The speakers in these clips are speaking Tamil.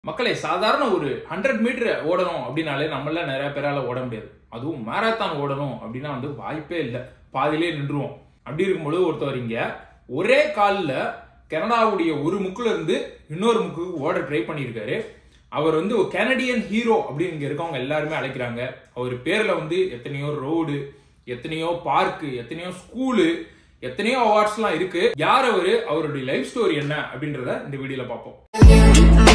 மக்களே சாதாரண ஒரு ஹண்ட்ரட் மீட்டர் ஓடணும் அப்படின்னாலே நம்மள நிறைய பேரால ஓட முடியாது அதுவும் மேரத்தான் ஓடணும் அப்படின்னா வந்து வாய்ப்பே இல்லை பாதியிலே நின்றுவோம் அப்படி இருக்கும்பொழுது ஒருத்தவர் இங்க ஒரே காலில் கனடாவுடைய ஒரு முக்குல இருந்து இன்னொரு முக்குக்கு ஓட ட்ரை பண்ணியிருக்காரு அவர் வந்து ஒரு கனடியன் ஹீரோ அப்படின்னு இங்க இருக்கவங்க எல்லாருமே அழைக்கிறாங்க அவர் பேர்ல வந்து எத்தனையோ ரோடு எத்தனையோ பார்க்கு எத்தனையோ ஸ்கூலு எத்தனையோ அவார்ட்ஸ்லாம் இருக்கு யார் அவரு அவருடைய லைஃப் ஸ்டோரி என்ன அப்படின்றத இந்த வீடியோல பார்ப்போம்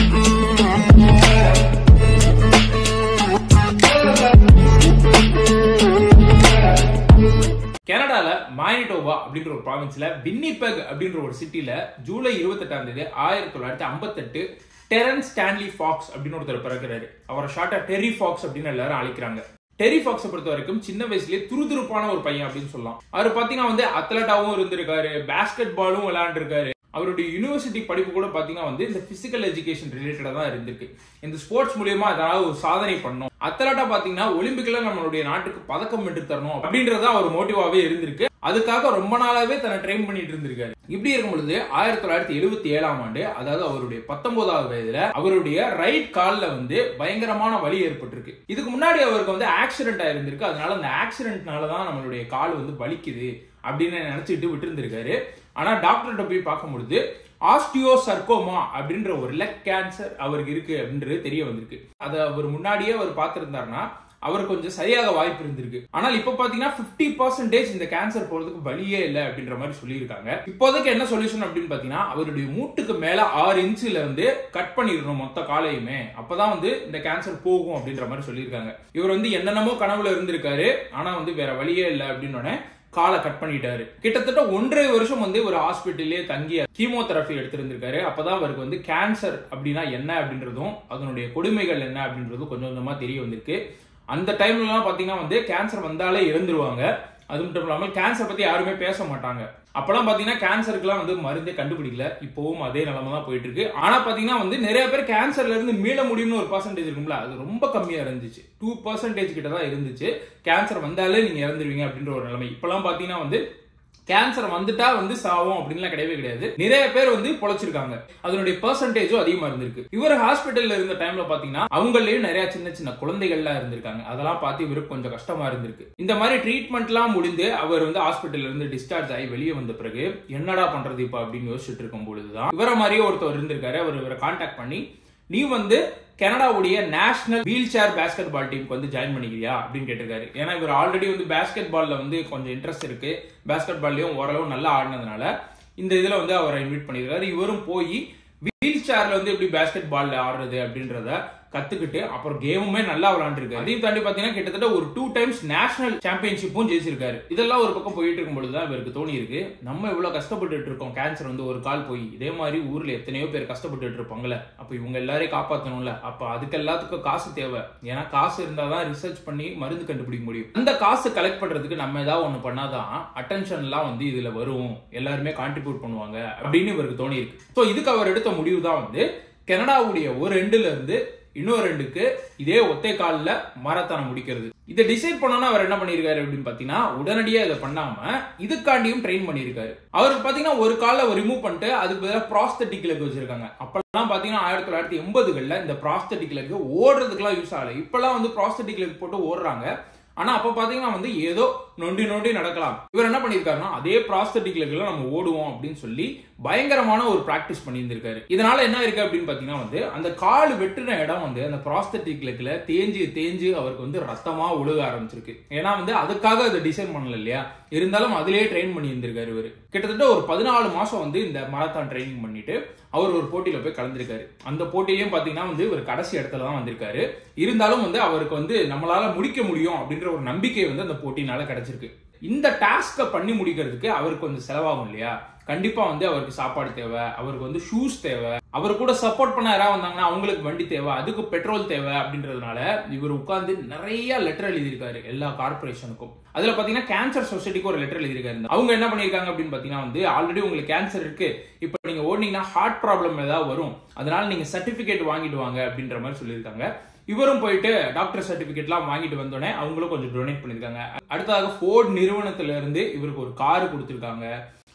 கனடால மானிட்டோபா அப்படின்ற ஒரு ப்ராவின்ஸ்ல வின்னிபெக் அப்படின்ற ஒரு சிட்டில ஜூலை இருபத்தெட்டாம் தேதி ஆயிரத்தி தொள்ளாயிரத்தி ஐம்பத்தெட்டு டெரன் ஸ்டான்லி ஃபாக்ஸ் அப்படின்னு ஒருத்தர் பிறக்கிறாரு அவரை ஷார்ட்டா டெரி ஃபாக்ஸ் அப்படின்னு எல்லாரும் அழைக்கிறாங்க டெரி ஃபாக்ஸை பொறுத்த வரைக்கும் சின்ன வயசுலயே துருதுருப்பான ஒரு பையன் அப்படின்னு சொல்லலாம் அவர் பாத்தீங்கன்னா வந்து அத்லட்டாவும் இருந்திருக்காரு பேஸ்கெட் பாலும் விளையாண்டுருக்காரு அவருடைய யூனிவர்சிட்டி படிப்பு கூட பாத்தீங்கன்னா வந்து இந்த பிசிக்கல் எஜுகேஷன் ரிலேட்டடா தான் இருந்திருக்கு இந்த ஸ்போர்ட்ஸ் மூலியமா ஏதாவது ஒரு சாதனை பண்ணணும் அத்லட்டா பாத்தீங்கன்னா ஒலிம்பிக்ல நம்மளுடைய நாட்டுக்கு பதக்கம் பெற்று தரணும் அப்படின்றத அவர் மோட்டிவாவே இருந்திருக்கு அதுக்காக ரொம்ப நாளாவே தன்னை ட்ரெயின் பண்ணிட்டு இருந்திருக்காரு இப்படி இருக்கும் பொழுது ஆயிரத்தி தொள்ளாயிரத்தி எழுபத்தி ஏழாம் ஆண்டு அதாவது அவருடைய பத்தொன்பதாவது வயதுல அவருடைய ரைட் கால்ல வந்து பயங்கரமான வலி ஏற்பட்டிருக்கு இதுக்கு முன்னாடி அவருக்கு வந்து ஆக்சிடென்ட் ஆயிருந்திருக்கு அதனால அந்த ஆக்சிடென்ட்னால தான் நம்மளுடைய கால் வந்து வலிக்குது அப்படின்னு நினைச்சிட்டு விட்டு இருந்திருக்காரு ஆனா டாக்டர்கிட்ட போய் பார்க்கும் பொழுது ஆஸ்டியோ சர்க்கோமா அப்படின்ற ஒரு லெக் கேன்சர் அவருக்கு இருக்கு அப்படின்றது தெரிய வந்திருக்கு அதை அவர் முன்னாடியே அவர் பார்த்திருந்தாருன்னா அவர் கொஞ்சம் சரியாக வாய்ப்பு இருந்திருக்கு ஆனால் இப்ப பாத்தீங்கன்னா பிப்டி பர்சன்டேஜ் இந்த கேன்சர் போறதுக்கு வழியே இல்லை அப்படின்ற மாதிரி சொல்லியிருக்காங்க இப்போதைக்கு என்ன சொல்யூஷன் அப்படின்னு பாத்தீங்கன்னா அவருடைய மூட்டுக்கு மேல ஆறு இன்ச்சுல இருந்து கட் பண்ணிடணும் மொத்த காலையுமே அப்பதான் வந்து இந்த கேன்சர் போகும் அப்படின்ற மாதிரி சொல்லியிருக்காங்க இவர் வந்து என்னென்னமோ கனவுல இருந்திருக்காரு ஆனா வந்து வேற வழியே இல்லை அப்படின்னு காலை கட் பண்ணிட்டாரு கிட்டத்தட்ட ஒன்றரை வருஷம் வந்து ஒரு ஹாஸ்பிட்டல்லே தங்கி கீமோதெரபி எடுத்திருந்திருக்காரு அப்பதான் அவருக்கு வந்து கேன்சர் அப்படின்னா என்ன அப்படின்றதும் அதனுடைய கொடுமைகள் என்ன அப்படின்றதும் கொஞ்சம் கொஞ்சமா தெரிய வந்திருக்கு அந்த டைம்லலாம் பாத்தீங்கன்னா வந்து கேன்சர் வந்தாலே இறந்துருவாங்க அது மட்டும் இல்லாமல் கேன்சர் பத்தி யாருமே பேச மாட்டாங்க அப்பெல்லாம் பாத்தீங்கன்னா கேன்சருக்குலாம் வந்து மருந்தே கண்டுபிடிக்கல இப்பவும் அதே நிலைமை தான் போயிட்டு இருக்கு ஆனா பாத்தீங்கன்னா வந்து நிறைய பேர் கேன்சர்ல இருந்து மீள முடியும்னு ஒரு பர்சன்டேஜ் இருக்கும்ல அது ரொம்ப கம்மியா இருந்துச்சு டூ பர்சன்டேஜ் கிட்ட தான் இருந்துச்சு கேன்சர் வந்தாலே நீங்க இறந்துருவீங்க அப்படின்ற ஒரு நிலைமை இப்பெல்லாம் பாத்தீங்கன்னா வந்து கேன்சர் வந்துட்டா வந்து சாவும் அப்படின்லாம் கிடையவே கிடையாது நிறைய பேர் வந்து பொழைச்சிருக்காங்க அதனுடைய பெர்சன்டேஜும் அதிகமா இருந்திருக்கு இவர் ஹாஸ்பிட்டல்ல இருந்த டைம்ல பாத்தீங்கன்னா அவங்களையும் நிறைய சின்ன சின்ன குழந்தைகள்லாம் இருந்திருக்காங்க அதெல்லாம் பார்த்து இவருக்கு கொஞ்சம் கஷ்டமா இருந்திருக்கு இந்த மாதிரி ட்ரீட்மெண்ட்லாம் முடிந்து அவர் வந்து ஹாஸ்பிட்டல்ல இருந்து டிஸ்சார்ஜ் ஆகி வெளியே வந்த பிறகு என்னடா பண்றது இப்ப அப்படின்னு யோசிச்சுட்டு இருக்கும் பொழுதுதான் இவரை மாதிரியே ஒருத்தர் இருந்திருக்காரு அவர் இவரை கான்டாக்ட் பண்ணி நீ வந்து கனடாவுடைய national wheelchair basketball டீமுக்கு வந்து ஜாயின் பண்ணிக்கிறியா அப்படின்னு கேட்டிருக்காரு ஏன்னா இவர் ஆல்ரெடி வந்து பேஸ்கெட் பால்ல வந்து கொஞ்சம் இன்ட்ரெஸ்ட் இருக்கு பேஸ்கெட் பால்லயும் ஓரளவு நல்லா ஆடினதுனால இந்த இதுல வந்து அவரை இன்வைட் பண்ணியிருக்காரு இவரும் போய் வீல் சேர்ல வந்து எப்படி பேஸ்கெட் பால்ல ஆடுறது அப்படின்றத கத்துக்கிட்டு அப்புறம் கேமுமே நல்லா விளையாண்டுருக்காரு அதையும் தாண்டி பாத்தீங்கன்னா கிட்டத்தட்ட ஒரு டூ டைம்ஸ் நேஷனல் சாம்பியன்ஷிப்பும் ஜெயிச்சிருக்காரு இதெல்லாம் ஒரு பக்கம் போயிட்டு இருக்கும் பொழுதுதான் இவருக்கு தோணி இருக்கு நம்ம இவ்வளவு கஷ்டப்பட்டு இருக்கோம் கேன்சர் வந்து ஒரு கால் போய் இதே மாதிரி ஊர்ல எத்தனையோ பேர் கஷ்டப்பட்டு இருப்பாங்கல்ல அப்ப இவங்க எல்லாரையும் காப்பாத்தணும்ல அப்ப அதுக்கு எல்லாத்துக்கும் காசு தேவை ஏன்னா காசு இருந்தாதான் ரிசர்ச் பண்ணி மருந்து கண்டுபிடிக்க முடியும் அந்த காசு கலெக்ட் பண்றதுக்கு நம்ம ஏதாவது ஒண்ணு பண்ணாதான் அட்டென்ஷன் எல்லாம் வந்து இதுல வரும் எல்லாருமே கான்ட்ரிபியூட் பண்ணுவாங்க அப்படின்னு இவருக்கு தோணி இருக்கு ஸோ இதுக்கு அவர் எடுத்த முடிவு தான் வந்து கனடாவுடைய ஒரு ரெண்டுல இருந்து இன்னொரு ரெண்டுக்கு இதே ஒத்தை காலில் மாரத்தானம் முடிக்கிறது இதை டிசைட் பண்ணோம்னா அவர் என்ன பண்ணியிருக்காரு அப்படின்னு பாத்தீங்கன்னா உடனடியா இதை பண்ணாம இதுக்காண்டியும் ட்ரெயின் பண்ணியிருக்காரு அவருக்கு பாத்தீங்கன்னா ஒரு காலில் அவர் ரிமூவ் பண்ணிட்டு அதுக்கு பதிலாக ப்ராஸ்தட்டிக் லெக் வச்சிருக்காங்க அப்பெல்லாம் பாத்தீங்கன்னா ஆயிரத்தி தொள்ளாயிரத்தி எண்பதுகளில் இந்த ப்ராஸ்தட்டிக் லெக் ஓடுறதுக்குலாம் யூஸ் ஆகல இப்பெல்லாம் வந்து ப்ராஸ்தட்டிக் லெக் போட்டு ஓடுறாங்க ஆனா அப்ப பாத்தீங்கன்னா வந்து ஏதோ நொண்டி நொண்டி நடக்கலாம் இவர் என்ன பண்ணிருக்காருன்னா அதே ப்ராஸ்தட்டிக் லெக்ல நம்ம ஓடுவோம் அப்படின்னு சொல்லி பயங்கரமான ஒரு பிராக்டிஸ் பண்ணியிருந்திருக்காரு இதனால என்ன இருக்கு அப்படின்னு பாத்தீங்கன்னா வந்து அந்த கால் வெட்டுன இடம் வந்து அந்த ப்ராஸ்தட்டிக் லெக்ல தேஞ்சு தேஞ்சு அவருக்கு வந்து ரத்தமா ஒழுக ஆரம்பிச்சிருக்கு ஏன்னா வந்து அதுக்காக அதை டிசைன் பண்ணல இல்லையா இருந்தாலும் அதுலயே ட்ரெயின் பண்ணி இருந்திருக்காரு இவர் கிட்டத்தட்ட ஒரு பதினாலு மாசம் வந்து இந்த மராத்தான் ட்ரைனிங் பண்ணிட்டு அவர் ஒரு போட்டியில போய் கலந்துருக்காரு அந்த போட்டியையும் பாத்தீங்கன்னா வந்து இவர் கடைசி இடத்துல தான் வந்திருக்காரு இருந்தாலும் வந்து அவருக்கு வந்து நம்மளால முடிக்க முடியும் அப்படின்ற ஒரு நம்பிக்கை வந்து அந்த போட்டினால கிடைச்சிருக்கு இந்த டாஸ்கை பண்ணி முடிக்கிறதுக்கு அவருக்கு கொஞ்சம் செலவாகும் இல்லையா கண்டிப்பா வந்து அவருக்கு சாப்பாடு தேவை அவருக்கு வந்து ஷூஸ் தேவை அவர் கூட சப்போர்ட் பண்ண யாராவது வந்தாங்கன்னா அவங்களுக்கு வண்டி தேவை அதுக்கு பெட்ரோல் தேவை அப்படின்றதுனால இவர் உட்கார்ந்து நிறைய லெட்டர் எழுதியிருக்காரு எல்லா கார்பரேஷனுக்கும் அதுல பாத்தீங்கன்னா கேன்சர் சொசைட்டிக்கு ஒரு லெட்டர் எழுதியிருக்காரு அவங்க என்ன பண்ணிருக்காங்க அப்படின்னு பாத்தீங்கன்னா வந்து ஆல்ரெடி உங்களுக்கு கேன்சர் இருக்கு இப்போ நீங்க ஓடினீங்கன்னா ஹார்ட் ப்ராப்ளம் ஏதாவது வரும் அதனால நீங்க சர்டிபிகேட் வாங்கிட்டு வாங்க அப்படின்ற மாதிரி சொல்லியிருக்காங்க இவரும் போயிட்டு டாக்டர் சர்டிபிகேட்லாம் வாங்கிட்டு வந்தோடனே அவங்களும் கொஞ்சம் டொனேட் பண்ணிருக்காங்க அடுத்ததாக ஃபோர்ட் நிறுவனத்துல இருந்து இவருக்கு ஒரு கார் கொடுத்துருக்காங்க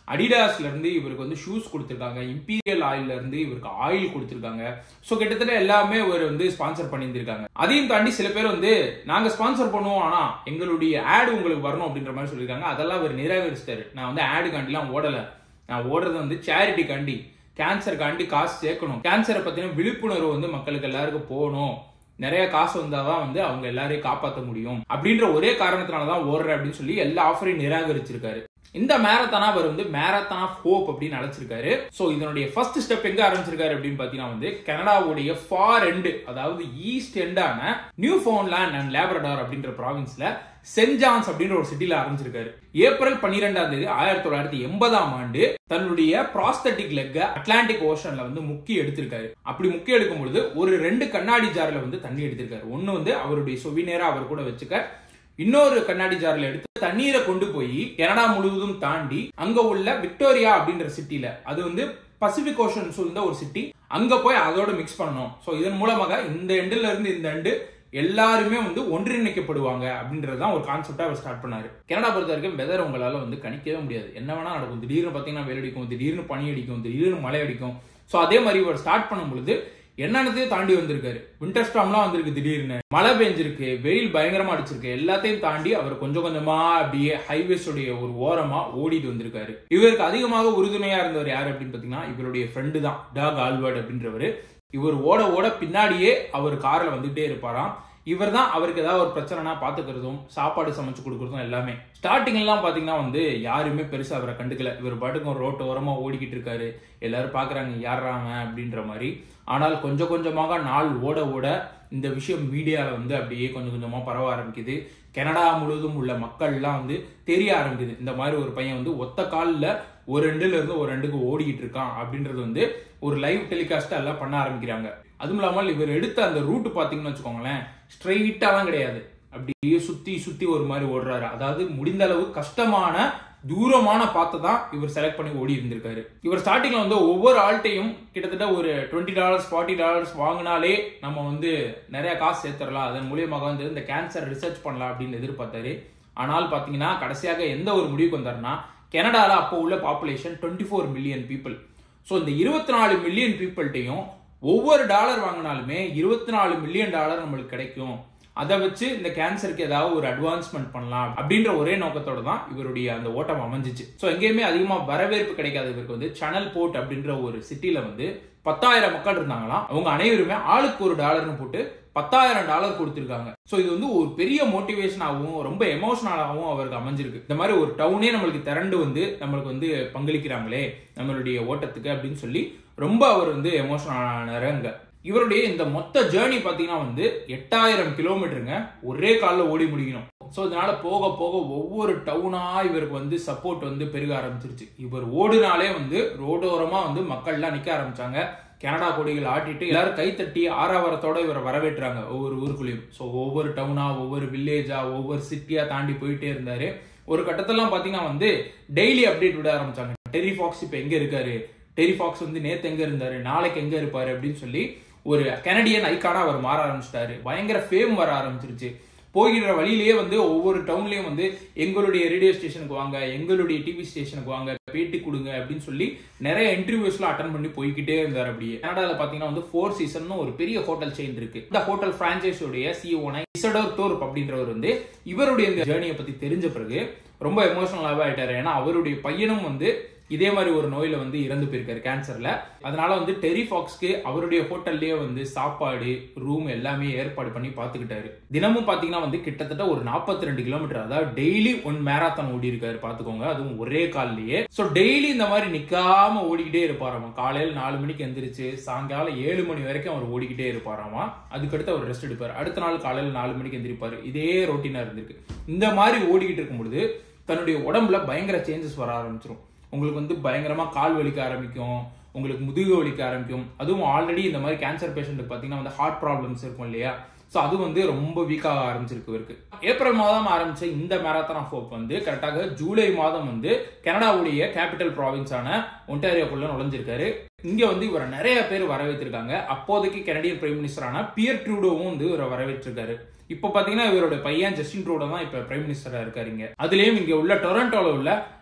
அடிடாஸ்ல இருந்து இவருக்கு வந்து ஷூஸ் கொடுத்துருக்காங்க இம்பீரியல் ஆயில்ல இருந்து இவருக்கு ஆயில் கொடுத்துருக்காங்க ஸோ கிட்டத்தட்ட எல்லாமே ஒரு வந்து ஸ்பான்சர் பண்ணியிருந்திருக்காங்க அதையும் தாண்டி சில பேர் வந்து நாங்க ஸ்பான்சர் பண்ணுவோம் ஆனா எங்களுடைய ஆட் உங்களுக்கு வரணும் அப்படின்ற மாதிரி சொல்லியிருக்காங்க அதெல்லாம் அவர் நிராகரிச்சிட்டாரு நான் வந்து ஆடு காண்டிலாம் ஓடல நான் ஓடுறது வந்து சேரிட்டி காண்டி கேன்சர் காண்டி காசு சேர்க்கணும் கேன்சரை பத்தின விழிப்புணர்வு வந்து மக்களுக்கு எல்லாருக்கும் போகணும் நிறைய காசு வந்தாதான் வந்து அவங்க எல்லாரையும் காப்பாற்ற முடியும் அப்படின்ற ஒரே காரணத்தினாலதான் ஓடுற அப்படின்னு சொல்லி எல்லா ஆஃபரையும் நிராகரிச்சிருக்காரு இந்த மேரத்தானா அவர் வந்து மேரத்தான் ஆஃப் ஹோப் அப்படின்னு அழைச்சிருக்காரு சோ இதனுடைய ஃபர்ஸ்ட் ஸ்டெப் எங்க ஆரம்பிச்சிருக்காரு அப்படின்னு பாத்தீங்கன்னா வந்து கனடாவுடைய ஃபார் எண்டு அதாவது ஈஸ்ட் எண்டான நியூ ஃபவுண்ட்லேண்ட் அண்ட் லேப்ரடார் அப்படின்ற ப்ராவின்ஸ்ல சென்ட் ஜான்ஸ் அப்படின்ற ஒரு சிட்டில ஆரம்பிச்சிருக்காரு ஏப்ரல் பன்னிரெண்டாம் தேதி ஆயிரத்தி தொள்ளாயிரத்தி எண்பதாம் ஆண்டு தன்னுடைய ப்ராஸ்தட்டிக் லெக்க அட்லாண்டிக் ஓஷன்ல வந்து முக்கி எடுத்திருக்காரு அப்படி முக்கி எடுக்கும் பொழுது ஒரு ரெண்டு கண்ணாடி ஜார்ல வந்து தண்ணி எடுத்திருக்காரு ஒன்னு வந்து அவருடைய சொவினேரா அவர் கூட வச்சுக்க இன்னொரு கண்ணாடி ஜார்ல எடுத்து தண்ணீரை கொண்டு போய் கனடா முழுவதும் தாண்டி அங்க உள்ள விக்டோரியா அப்படின்ற சிட்டில அது வந்து பசிபிக் ஓஷன் சூழ்ந்த ஒரு சிட்டி அங்க போய் அதோட மிக்ஸ் பண்ணணும் சோ இதன் மூலமாக இந்த எண்டுல இருந்து இந்த எண்டு எல்லாருமே வந்து ஒன்றிணைக்கப்படுவாங்க அப்படின்றதுதான் ஒரு கான்செப்டா அவர் ஸ்டார்ட் பண்ணாரு கனடா பொறுத்த வரைக்கும் வெதர் உங்களால வந்து கணிக்கவே முடியாது என்ன வேணா நடக்கும் திடீர்னு பாத்தீங்கன்னா வெயில் அடிக்கும் திடீர்னு பனி அடிக்கும் திடீர்னு மழை அடிக்கும் சோ அதே மாதிரி இவர் ஸ்டார்ட் பண்ணும் பொழுது என்னென்னத்தையும் தாண்டி வந்திருக்காரு விண்டர் ஸ்டாம்லாம் வந்திருக்கு திடீர்னு மழை பெஞ்சிருக்கு வெயில் பயங்கரமா அடிச்சிருக்கு எல்லாத்தையும் தாண்டி அவர் கொஞ்சம் கொஞ்சமா அப்படியே ஹைவேஸ் உடைய ஒரு ஓரமா ஓடிட்டு வந்திருக்காரு இவருக்கு அதிகமாக உறுதுணையா இருந்தவர் யாரு அப்படின்னு பாத்தீங்கன்னா இவருடைய ஃப்ரெண்டு தான் டாக் ஆல்வர்ட் அப்படின்றவர் இவர் ஓட ஓட பின்னாடியே அவர் கார்ல வந்துட்டே இருப்பாராம் இவர் தான் அவருக்கு ஏதாவது ஒரு பிரச்சனைனா பாத்துக்கிறதும் சாப்பாடு சமைச்சு கொடுக்கறதும் எல்லாமே ஸ்டார்டிங் எல்லாம் பாத்தீங்கன்னா வந்து யாருமே பெருசா அவரை கண்டுக்கல இவர் பாட்டுக்கும் ரோட்டு ஓரமா ஓடிக்கிட்டு இருக்காரு எல்லாரும் பாக்குறாங்க யாராங்க அப்படின்ற மாதிரி ஆனால் கொஞ்சம் கொஞ்சமாக நாள் ஓட ஓட இந்த விஷயம் மீடியால வந்து அப்படியே கொஞ்சம் கொஞ்சமா பரவ ஆரம்பிக்குது கனடா முழுவதும் உள்ள மக்கள்லாம் வந்து தெரிய ஆரம்பிக்குது இந்த மாதிரி ஒரு பையன் வந்து ஒத்த காலில் ஒரு ரெண்டுல இருந்து ஒரு ரெண்டுக்கு ஓடிக்கிட்டு இருக்கான் அப்படின்றது வந்து ஒரு லைவ் டெலிகாஸ்ட் எல்லாம் பண்ண ஆரம்பிக்கிறாங்க அதுவும் இல்லாமல் இவர் எடுத்த அந்த ரூட் பாத்தீங்கன்னு வச்சுக்கோங்களேன் ஸ்ட்ரெயிட்டாலாம் கிடையாது அப்படியே சுத்தி சுத்தி ஒரு மாதிரி ஓடுறாரு அதாவது முடிந்த அளவு கஷ்டமான தூரமான பாத்தை தான் இவர் செலக்ட் பண்ணி ஓடி இருந்திருக்காரு இவர் ஸ்டார்டிங்ல வந்து ஒவ்வொரு ஆள்கிட்டையும் கிட்டத்தட்ட ஒரு டுவெண்ட்டி டாலர்ஸ் ஃபார்ட்டி டாலர்ஸ் வாங்கினாலே நம்ம வந்து நிறைய காசு சேர்த்துடலாம் அதன் மூலியமாக வந்து இந்த கேன்சர் ரிசர்ச் பண்ணலாம் அப்படின்னு எதிர்பார்த்தாரு ஆனால் பாத்தீங்கன்னா கடைசியாக எந்த ஒரு முடிவுக்கு வந்தாருன்னா கனடால அப்போ உள்ள population twenty four million people so இந்த இருபத்தி நாலு மில்லியன் பீப்புள்கிட்டையும் ஒவ்வொரு டாலர் வாங்கினாலுமே இருபத்தி நாலு மில்லியன் டாலர் நம்மளுக்கு கிடைக்கும் அதை வச்சு இந்த கேன்சருக்கு ஏதாவது ஒரு அட்வான்ஸ்மெண்ட் பண்ணலாம் அப்படின்ற ஒரே நோக்கத்தோட தான் இவருடைய அந்த ஓட்டம் அமைஞ்சிச்சு ஸோ எங்கேயுமே அதிகமா வரவேற்பு கிடைக்காத இவருக்கு வந்து சனல் போர்ட் அப்படின்ற ஒரு சிட்டில வந்து பத்தாயிரம் மக்கள் இருந்தாங்களாம் அவங்க அனைவருமே ஆளுக்கு ஒரு டாலர்னு போட்டு பத்தாயிரம் டாலர் கொடுத்துருக்காங்க ஸோ இது வந்து ஒரு பெரிய மோட்டிவேஷனாகவும் ரொம்ப எமோஷனலாகவும் அவருக்கு அமைஞ்சிருக்கு இந்த மாதிரி ஒரு டவுனே நம்மளுக்கு திரண்டு வந்து நம்மளுக்கு வந்து பங்களிக்கிறாங்களே நம்மளுடைய ஓட்டத்துக்கு அப்படின்னு சொல்லி ரொம்ப அவர் வந்து எமோஷனல் ஆனாரு அங்க இவருடைய இந்த மொத்த ஜேர்னி பாத்தீங்கன்னா வந்து எட்டாயிரம் கிலோமீட்டருங்க ஒரே காலில் ஓடி முடிக்கணும் ஸோ இதனால போக போக ஒவ்வொரு டவுனா இவருக்கு வந்து சப்போர்ட் வந்து பெருக ஆரம்பிச்சிருச்சு இவர் ஓடுனாலே வந்து ரோடோரமா வந்து மக்கள்லாம் நிக்க ஆரம்பிச்சாங்க கனடா கொடிகள் ஆட்டிட்டு எல்லாரும் கைத்தட்டி ஆறாவரத்தோட இவரை வரவேற்றாங்க ஒவ்வொரு ஊருக்குள்ளேயும் ஸோ ஒவ்வொரு டவுனா ஒவ்வொரு வில்லேஜா ஒவ்வொரு சிட்டியா தாண்டி போயிட்டே இருந்தாரு ஒரு கட்டத்தெல்லாம் பாத்தீங்கன்னா வந்து டெய்லி அப்டேட் விட ஆரம்பிச்சாங்க டெரி ஃபாக்ஸ் இப்போ எங்க இருக்காரு டெரி ஃபாக்ஸ் வந்து நேத்து எங்க இருந்தாரு நாளைக்கு எங்க இருப்பாரு அப்படின்னு சொல்லி ஒரு கனடியன் ஐக்கானா அவர் மாற ஆரம்பிச்சிட்டாரு பயங்கர ஃபேம் வர ஆரம்பிச்சிருச்சு போகிற வழியிலேயே வந்து ஒவ்வொரு டவுன்லயும் வந்து எங்களுடைய ரேடியோ ஸ்டேஷனுக்கு வாங்க எங்களுடைய டிவி ஸ்டேஷனுக்கு வாங்க பேட்டி கொடுங்க அப்படின்னு சொல்லி நிறைய இன்டர்வியூஸ்லாம் அட்டன் பண்ணி போய்கிட்டே இருந்தார் அப்படியே கனடால பாத்தீங்கன்னா வந்து ஃபோர் சீசன் ஒரு பெரிய ஹோட்டல் செயின் இருக்கு இந்த ஹோட்டல் பிரான்ச்சைஸோடைய சிஓனா இசடோர் டோர்ப் அப்படின்றவர் வந்து இவருடைய இந்த ஜேர்னியை பத்தி தெரிஞ்ச பிறகு ரொம்ப எமோஷனலாகவே ஆயிட்டாரு ஏன்னா அவருடைய பையனும் வந்து இதே மாதிரி ஒரு நோயில வந்து இறந்து போயிருக்காரு கேன்சர்ல அதனால வந்து டெரி ஃபாக்ஸ்க்கு அவருடைய ஹோட்டல்லயே வந்து சாப்பாடு ரூம் எல்லாமே ஏற்பாடு பண்ணி பாத்துக்கிட்டாரு தினமும் பாத்தீங்கன்னா வந்து கிட்டத்தட்ட ஒரு நாற்பத்தி ரெண்டு கிலோமீட்டர் அதாவது டெய்லி ஒன் மேராத்தான் ஓடி இருக்காரு பாத்துக்கோங்க அதுவும் ஒரே கால்லயே சோ டெய்லி இந்த மாதிரி நிக்காம ஓடிக்கிட்டே இருப்பாராமா காலையில நாலு மணிக்கு எந்திரிச்சு சாயங்காலம் ஏழு மணி வரைக்கும் அவர் ஓடிக்கிட்டே இருப்பாராமா அதுக்கடுத்து அவர் ரெஸ்ட் எடுப்பாரு அடுத்த நாள் காலையில நாலு மணிக்கு எந்திரிப்பாரு இதே ரொட்டீனா இருந்திருக்கு இந்த மாதிரி ஓடிக்கிட்டு இருக்கும் பொழுது தன்னுடைய உடம்புல பயங்கர சேஞ்சஸ் வர ஆரம்பிச்சிடும் உங்களுக்கு வந்து பயங்கரமா கால் வலிக்க ஆரம்பிக்கும் உங்களுக்கு முதுகு வலிக்க ஆரம்பிக்கும் அதுவும் ஆல்ரெடி இந்த மாதிரி கேன்சர் பேஷண்ட்டுக்கு பார்த்தீங்கன்னா வந்து ஹார்ட் ப்ராப்ளம்ஸ் இருக்கும் இல்லையா ஸோ அது வந்து ரொம்ப வீக்காக ஆரம்பிச்சிருக்கு இவருக்கு ஏப்ரல் மாதம் ஆரம்பிச்ச இந்த மேரத்தான் ஆஃப் ஹோப் வந்து கரெக்டாக ஜூலை மாதம் வந்து கனடாவுடைய கேபிட்டல் ப்ராவின்ஸான ஒன்டாரியோக்குள்ள நுழைஞ்சிருக்காரு இங்க வந்து இவரை நிறைய பேர் வரவேற்றிருக்காங்க அப்போதைக்கு கனடியன் பிரைம் மினிஸ்டரான பியர் ட்ரூடோவும் வந்து இவரை வரவேற்றிருக்காரு இப்ப பாத்தீங்கன்னா இவரோட பையன் ஜஸ்டின் ட்ரூடோ தான் இப்ப பிரைம் மினிஸ்டரா இருக்காரு இங்க அதுலயும் இங்க உள்ள டொரண்டோல உள்ள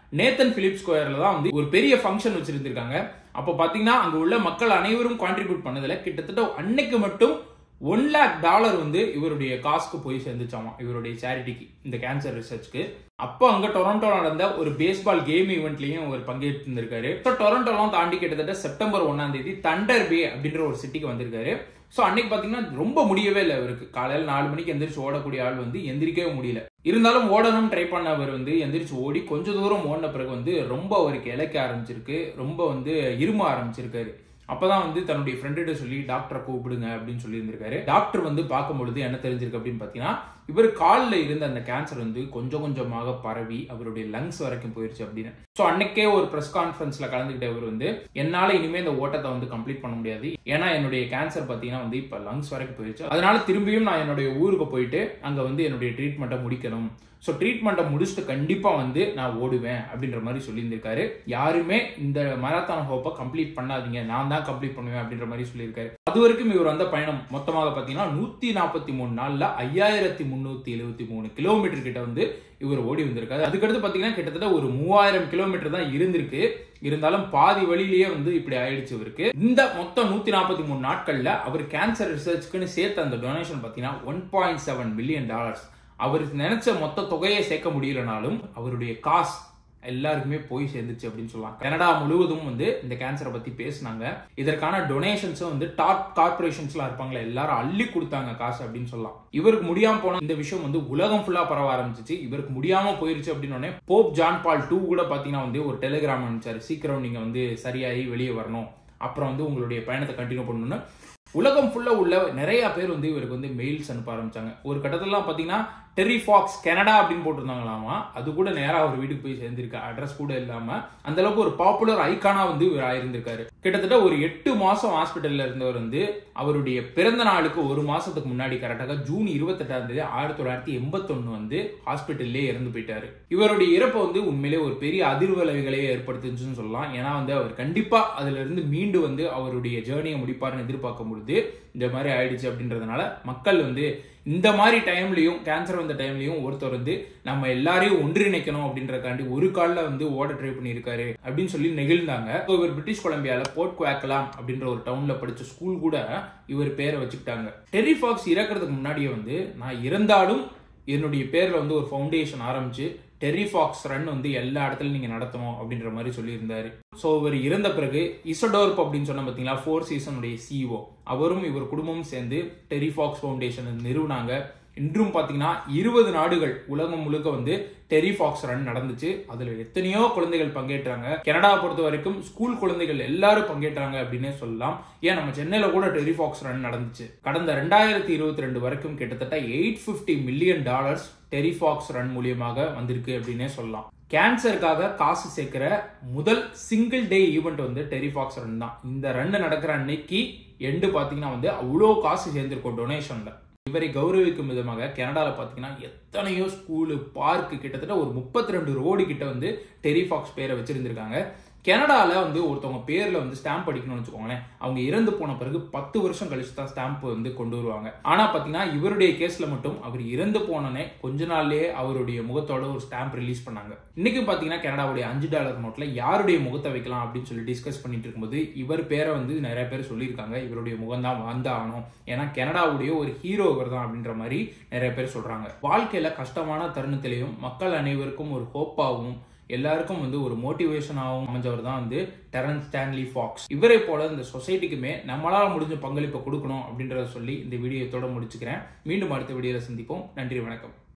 நேத்தன் பிலிப் ஸ்கொயர்ல தான் வந்து ஒரு பெரிய ஃபங்க்ஷன் வச்சிருந்திருக்காங்க அப்போ பாத்தீங்கன்னா அங்க உள்ள மக்கள் அனைவரும் கான்ட்ரிபியூட் பண்ணதுல கிட்டத்தட்ட அன்னைக்கு மட்டும் ஒன் லேக் டாலர் வந்து இவருடைய காசுக்கு போய் சேர்ந்துச்சாமா இவருடைய சேரிட்டிக்கு இந்த கேன்சர் ரிசர்ச்க்கு அப்போ அங்க டொரண்டோ நடந்த ஒரு பேஸ்பால் கேம் ஈவெண்ட்லயும் அவர் பங்கேற்று இருந்திருக்காரு ஸோ டொரண்டோலாம் தாண்டி கிட்டத்தட்ட செப்டம்பர் ஒன்னாம் தேதி தண்டர் பே அப்படின்ற ஒரு சிட்டிக்கு வந்திருக்காரு ஸோ அன்னைக்கு பார்த்தீங்கன்னா ரொம்ப முடியவே இல்லை அவருக்கு காலையில் நாலு மணிக்கு எந்திரிச்சு ஓடக்கூடிய ஆள் வந்து எந்திரிக்கவே முடியல இருந்தாலும் ஓடணும் ட்ரை பண்ணவர் வந்து எந்திரிச்சு ஓடி கொஞ்ச தூரம் ஓடின பிறகு வந்து ரொம்ப அவருக்கு இழைக்க ஆரம்பிச்சிருக்கு ரொம்ப வந்து இரும ஆரம்பிச்சிருக்காரு அப்பதான் வந்து தன்னுடைய ஃப்ரெண்டுகிட்ட சொல்லி டாக்டரை கூப்பிடுங்க அப்படின்னு சொல்லியிருந்திருக்காரு டாக்டர் வந்து பார்க்கும்பொழுது என்ன தெரிஞ்சிருக்கு அப்படின்னு பார்த்தீங்கன்னா இவர் காலில் இருந்த அந்த கேன்சர் வந்து கொஞ்சம் கொஞ்சமாக பரவி அவருடைய லங்ஸ் வரைக்கும் போயிருச்சு அப்படின்னு ஸோ அன்னைக்கே ஒரு ப்ரெஸ் கான்ஃபரன்ஸ்ல கலந்துக்கிட்ட இவர் வந்து என்னால் இனிமேல் இந்த ஓட்டத்தை வந்து கம்ப்ளீட் பண்ண முடியாது ஏன்னா என்னுடைய கேன்சர் பார்த்தீங்கன்னா வந்து இப்போ லங்ஸ் வரைக்கும் போயிருச்சு அதனால திரும்பியும் நான் என்னுடைய ஊருக்கு போயிட்டு அங்கே வந்து என்னுடைய ட்ரீட்மெண்ட்டை முடிக்கணும் ஸோ ட்ரீட்மெண்ட்டை முடிச்சுட்டு கண்டிப்பாக வந்து நான் ஓடுவேன் அப்படின்ற மாதிரி சொல்லியிருந்திருக்காரு யாருமே இந்த மராத்தான் ஹோப்பை கம்ப்ளீட் பண்ணாதீங்க நான் தான் கம்ப்ளீட் பண்ணுவேன் அப்படின்ற மாதிரி சொல்லியிருக்காரு அது வரைக்கும் இவர் வந்த பயணம் மொத்தமாக பார்த்தீங்கன்னா நூற்றி நாற்பத்தி மூணு நாளில் ஐயாயிரத்தி முந்நூற்றி எழுபத்தி மூணு கிலோமீட்டர் கிட்ட வந்து இவர் ஓடி வந்திருக்காரு அதுக்கடுத்து பார்த்தீங்கன்னா கிட்டத்தட்ட ஒரு மூவாயிரம் கிலோமீட்டர் தான் இருந்திருக்கு இருந்தாலும் பாதி வழியிலேயே வந்து இப்படி ஆயிடுச்சு இவருக்கு இந்த மொத்தம் நூத்தி நாற்பத்தி மூணு நாட்கள்ல அவர் கேன்சர் ரிசர்ச்க்குன்னு சேர்த்த அந்த டொனேஷன் பார்த்தீங்கன்னா one point seven million dollars அவர் நினைச்ச மொத்த தொகையை சேர்க்க முடியலனாலும் அவருடைய காசு எல்லாருக்குமே போய் சேர்ந்துச்சு அப்படின்னு சொல்லலாம் கனடா முழுவதும் வந்து இந்த கேன்சரை பத்தி பேசினாங்க இதற்கான டொனேஷன்ஸும் வந்து டாப் கார்பரேஷன்ஸ்லாம் இருப்பாங்களே எல்லாரும் அள்ளி கொடுத்தாங்க காசு அப்படின்னு சொல்லலாம் இவருக்கு முடியாம போன இந்த விஷயம் வந்து உலகம் ஃபுல்லா பரவ ஆரம்பிச்சிச்சு இவருக்கு முடியாம போயிருச்சு அப்படின்னு போப் ஜான் பால் டூ கூட பாத்தீங்கன்னா வந்து ஒரு டெலிகிராம் அனுப்பிச்சாரு சீக்கிரம் நீங்க வந்து சரியாகி வெளியே வரணும் அப்புறம் வந்து உங்களுடைய பயணத்தை கண்டினியூ பண்ணணும்னு உலகம் ஃபுல்லா உள்ள நிறைய பேர் வந்து இவருக்கு வந்து மெயில்ஸ் அனுப்ப ஆரம்பிச்சாங்க ஒரு கட்டத்திலாம் பாத்தீங்கன்னா டெரி ஃபாக்ஸ் கனடா அப்படின்னு போட்டிருந்தாங்களாமா அது கூட நேரா அவர் வீட்டுக்கு போய் சேர்ந்திருக்கு அட்ரஸ் கூட இல்லாம அந்த அளவுக்கு ஒரு பாப்புலர் ஐக்கானா வந்து இவர் ஆயிருந்திருக்காரு கிட்டத்தட்ட ஒரு எட்டு மாசம் ஹாஸ்பிட்டல்ல இருந்தவர் வந்து அவருடைய பிறந்த நாளுக்கு ஒரு மாசத்துக்கு முன்னாடி கரெக்டாக ஜூன் இருபத்தெட்டாம் தேதி ஆயிரத்தி தொள்ளாயிரத்தி எண்பத்தொன்னு வந்து ஹாஸ்பிட்டல்லே இறந்து போயிட்டாரு இவருடைய இறப்பு வந்து உண்மையிலே ஒரு பெரிய அதிர்வலைகளையே ஏற்படுத்துச்சுன்னு சொல்லலாம் ஏன்னா வந்து அவர் கண்டிப்பா அதுல இருந்து மீண்டு வந்து அவருடைய ஜேர்னியை முடிப்பாருன்னு எதிர்பார்க்கும் பொழுது இந்த மாதிரி ஆயிடுச்சு அப்படின்றதுனால மக்கள் வந்து இந்த மாதிரி டைம்லயும் கேன்சர் வந்த டைம்லயும் ஒருத்தர் வந்து நம்ம எல்லாரையும் ஒன்றிணைக்கணும் அப்படின்றக்காண்டி ஒரு காலில் வந்து ஓட ட்ரை பண்ணியிருக்காரு அப்படின்னு சொல்லி நெகிழ்ந்தாங்க இவர் பிரிட்டிஷ் கொலம்பியால போர்ட் குவாக்கலாம் அப்படின்ற ஒரு டவுன்ல படிச்ச ஸ்கூல் கூட இவர் பேரை வச்சுக்கிட்டாங்க டெரி ஃபாக்ஸ் இறக்குறதுக்கு முன்னாடியே வந்து நான் இறந்தாலும் என்னுடைய பேர்ல வந்து ஒரு ஃபவுண்டேஷன் ஆரம்பிச்சு டெரி ஃபாக்ஸ் ரன் வந்து எல்லா இடத்துலையும் நீங்க நடத்தணும் அப்படின்ற மாதிரி சொல்லியிருந்தாரு ஸோ இவர் இறந்த பிறகு இசடோர்ப் அப்படின்னு சொன்ன பார்த்தீங்களா ஃபோர் சீசனுடைய சிஇஓ அவரும் இவர் குடும்பமும் சேர்ந்து டெரி ஃபாக்ஸ் ஃபவுண்டேஷன் நிறுவனாங்க இன்றும் பார்த்தீங்கன்னா இருபது நாடுகள் உலகம் முழுக்க வந்து டெரி ஃபாக்ஸ் ரன் நடந்துச்சு அதுல எத்தனையோ குழந்தைகள் பங்கேற்றாங்க கனடாவை பொறுத்த வரைக்கும் ஸ்கூல் குழந்தைகள் எல்லாரும் பங்கேற்றாங்க அப்படின்னே சொல்லலாம் ஏன் நம்ம சென்னையில கூட டெரி ஃபாக்ஸ் ரன் நடந்துச்சு கடந்த ரெண்டாயிரத்தி இருபத்தி ரெண்டு வரைக்கும் கிட்டத்தட்ட eight fifty million dollars Terry Fox run மூலியமாக வந்திருக்கு அப்படின்னே சொல்லலாம் கேன்சருக்காக காசு சேர்க்கிற முதல் சிங்கிள் டே ஈவெண்ட் வந்து டெரிஃபாக்ஸ் ரன் தான் இந்த ரன் நடக்கிற அன்னைக்கு எண்டு பார்த்தீங்கன்னா வந்து அவ்வளோ காசு சேர்ந்திருக்கும் டொனேஷன்ல இவரை கௌரவிக்கும் விதமாக கனடாவில் பார்த்தீங்கன்னா எத்தனையோ ஸ்கூலு பார்க்கு கிட்டத்தட்ட ஒரு முப்பத்தி ரெண்டு ரோடு கிட்ட வந்து டெரிஃபாக்ஸ் பேரை வச்சிருந்திருக்காங்க கனடாவில் வந்து ஒருத்தவங்க பேரில் வந்து ஸ்டாம்ப் அடிக்கணும்னு வச்சுக்கோங்களேன் அவங்க இறந்து போன பிறகு பத்து வருஷம் கழிச்சு தான் ஸ்டாம்ப் வந்து கொண்டு வருவாங்க ஆனால் பார்த்தீங்கன்னா இவருடைய கேஸில் மட்டும் அவர் இறந்து போனனே கொஞ்ச நாள்லயே அவருடைய முகத்தோட ஒரு ஸ்டாம்ப் ரிலீஸ் பண்ணாங்க இன்னைக்கு பார்த்தீங்கன்னா கனடாவுடைய அஞ்சு டாலர் நோட்டில் யாருடைய முகத்தை வைக்கலாம் அப்படின்னு சொல்லி டிஸ்கஸ் பண்ணிட்டு இருக்கும்போது இவர் பேரை வந்து நிறைய பேர் சொல்லியிருக்காங்க இவருடைய முகம் தான் வந்தாகணும் ஏன்னா கனடாவுடைய ஒரு ஹீரோ இவர் தான் அப்படின்ற மாதிரி நிறைய பேர் சொல்றாங்க வாழ்க்கையில கஷ்டமான தருணத்திலையும் மக்கள் அனைவருக்கும் ஒரு ஹோப்பாகவும் எல்லாருக்கும் வந்து ஒரு மோட்டிவேஷனாகவும் அமைஞ்சவர் தான் வந்து டெரன் ஸ்டான்லி ஃபாக்ஸ் இவரை போல இந்த சொசைட்டிக்குமே நம்மளால முடிஞ்ச பங்களிப்பை கொடுக்கணும் அப்படின்றத சொல்லி இந்த வீடியோத்தோட முடிச்சுக்கிறேன் மீண்டும் அடுத்த வீடியோவில் சந்திப்போம் நன்றி வணக்கம்